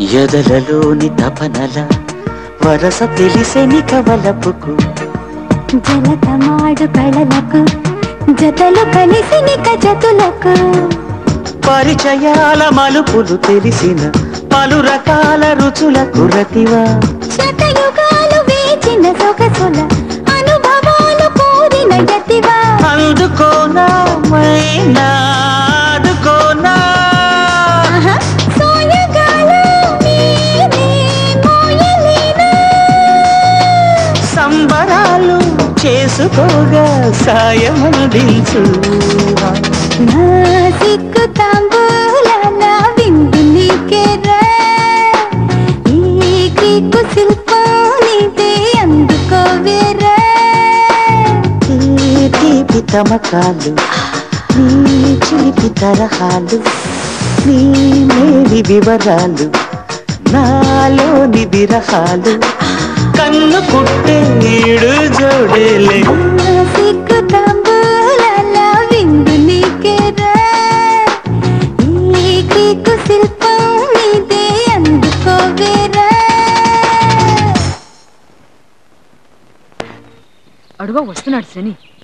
ఎదలలోని తపనల వరస తెలిసెని కవలపుకు జలతమాడు కళలకు జతలు కలిసి నిక జతులకు పరిచయాల మలుపులు తెలిసిన పలు రకాల రుచులకు రతివా శతయుగాలు వేచిన సొగసుల అనుభవాలు కోరిన యతివా అందుకోనా మైనా ఆదుకోనా ఆహా, సోయగాలు నీవే మోయలేనా? సంబరాలు చేసుకోగా సాయమందించు నా సిగ్గు తాంబూలాల విందు నీకేరా. ఈ గ్రీకు శిల్పం నీదే అందుకోవేరా ఈ తీపి తమకాలు నీ చిలిపి తరహాలు నీ మేలి వివరాలు నాలోని విరహాలు కన్ను కుట్టే ఈడు జోడేలే నా సిగ్గు తాంబూలాల విందు నీకేరా. ఈ గ్రీకు శిల్పం నీదే అందుకోవేరా అడుగో వస్తున్నాడు శని